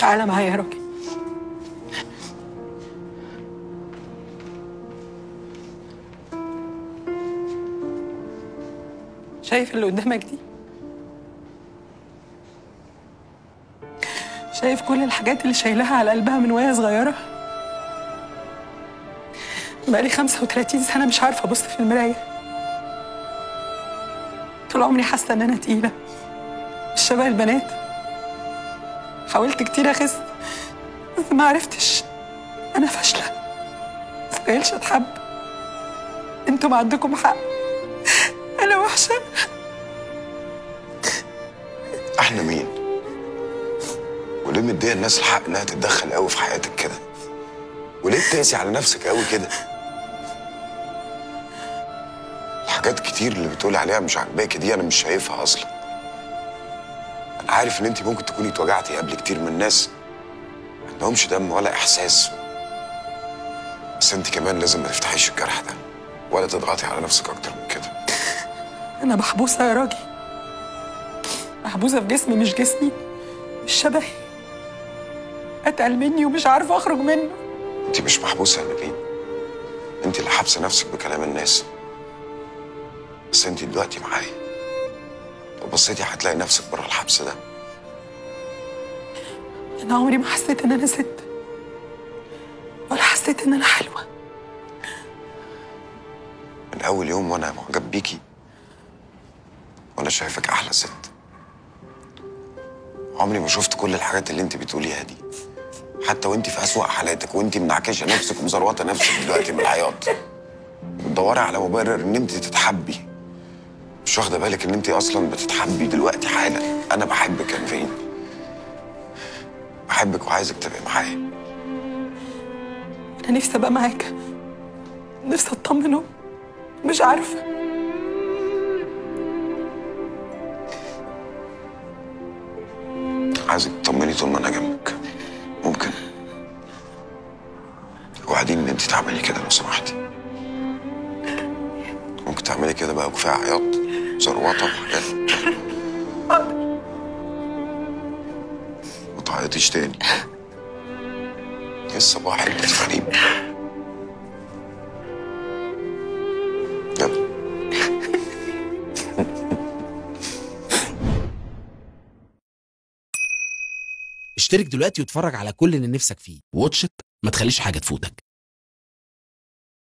تعالى معايا يا راجل شايف اللي قدامك دي شايف كل الحاجات اللي شايلها على قلبها من وهي صغيرة بقالي 35 سنة مش عارفة أبص في المراية طول عمري حاسة إن أنا تقيلة مش شبه البنات حاولت كتير أخس بس ما عرفتش أنا فاشلة مستاهلش أتحب انتوا عندكم حق أنا وحشة احنا مين؟ وليه مديه الناس الحق انها تتدخل قوي في حياتك كده؟ وليه بتقسي على نفسك قوي كده؟ الحاجات كتير اللي بتقولي عليها مش عاجباكي دي انا مش شايفها اصلا. انا عارف ان انت ممكن تكوني اتوجعتي قبل كتير من ناس ما عندهمش دم ولا احساس. بس انت كمان لازم ما تفتحيش الجرح ده ولا تضغطي على نفسك اكتر من كده. أنا محبوسة يا راجل محبوسة في جسمي مش جسمي مش شبهي أتقل مني ومش عارفة أخرج منه انت مش محبوسه يا نبيل انت اللي حابسه نفسك بكلام الناس بس انت دلوقتي معايا لو بصيتي هتلاقي نفسك بره الحبس ده أنا عمري ما حسيت إن أنا ست ولا حسيت إن أنا حلوة من اول يوم وانا معجب بيكي وانا شايفك احلى ست عمري ما شفت كل الحاجات اللي انت بتقوليها دي حتى وانت في اسوأ حالاتك وانت منعكشه نفسك ومزروطه نفسك دلوقتي من العياط بتدوري على مبرر ان انت تتحبي مش واخده بالك ان انت اصلا بتتحبي دلوقتي حالا انا بحبك يا نفين بحبك وعايزك تبقي معايا أنا نفسي أبقى معاك نفسي أطمنه مش عارفة عايزك تطمني طول ما انا جنبك ممكن وبعدين ان انت تعملي كده لو سمحتي ممكن تعملي كده بقى وكفايه عياط زروطه وحاجات ما تعيطيش تاني ايه الصباح اللي غريب يلا اشترك دلوقتي واتفرج على كل اللي نفسك فيه واتش إت، ما تخليش حاجة تفوتك